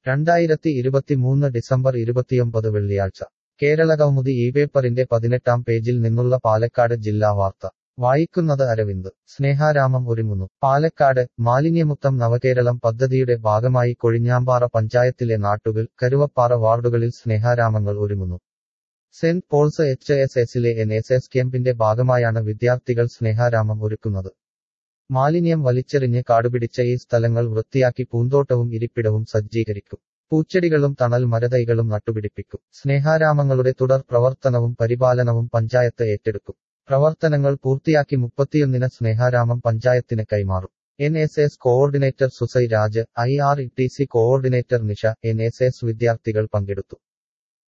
രണ്ടായിരത്തി ഇരുപത്തിമൂന്ന് ഡിസംബർ ഇരുപത്തിയൊമ്പത് വെള്ളിയാഴ്ച കേരള കൗമുദി ഈ പേപ്പറിന്റെ പതിനെട്ടാം പേജിൽ നിന്നുള്ള പാലക്കാട് ജില്ലാ വാർത്ത വായിക്കുന്നത് അരവിന്ദ് സ്നേഹാരാമം ഒരുങ്ങുന്നു പാലക്കാട് മാലിന്യമുക്തം നവകേരളം പദ്ധതിയുടെ ഭാഗമായി കൊഴിഞ്ഞാമ്പാറ പഞ്ചായത്തിലെ നാട്ടുകൾ കരുവപ്പാറ വാർഡുകളിൽ സ്നേഹാരാമങ്ങൾ ഒരുങ്ങുന്നു സെന്റ് പോൾസ് എച്ച് എസ് എസിലെ എൻ എസ് എസ് ക്യാമ്പിന്റെ ഭാഗമായാണ് വിദ്യാർത്ഥികൾ സ്നേഹാരാമം ഒരുക്കുന്നത് മാലിന്യം വലിച്ചെറിഞ്ഞ് കാടുപിടിച്ച ഈ സ്ഥലങ്ങൾ വൃത്തിയാക്കി പൂന്തോട്ടവും ഇരിപ്പിടവും സജ്ജീകരിക്കും പൂച്ചെടികളും തണൽ മരതൈകളും നട്ടുപിടിപ്പിക്കും സ്നേഹാരാമങ്ങളുടെ തുടർ പ്രവർത്തനവും പരിപാലനവും പഞ്ചായത്ത് ഏറ്റെടുക്കും പ്രവർത്തനങ്ങൾ പൂർത്തിയാക്കി മുപ്പത്തിയൊന്നിന് സ്നേഹാരാമം പഞ്ചായത്തിന് കൈമാറും N S S coordinator Susai Raj I R E T C coordinator Nisha N S S വിദ്യാർത്ഥികൾ പങ്കെടുത്തു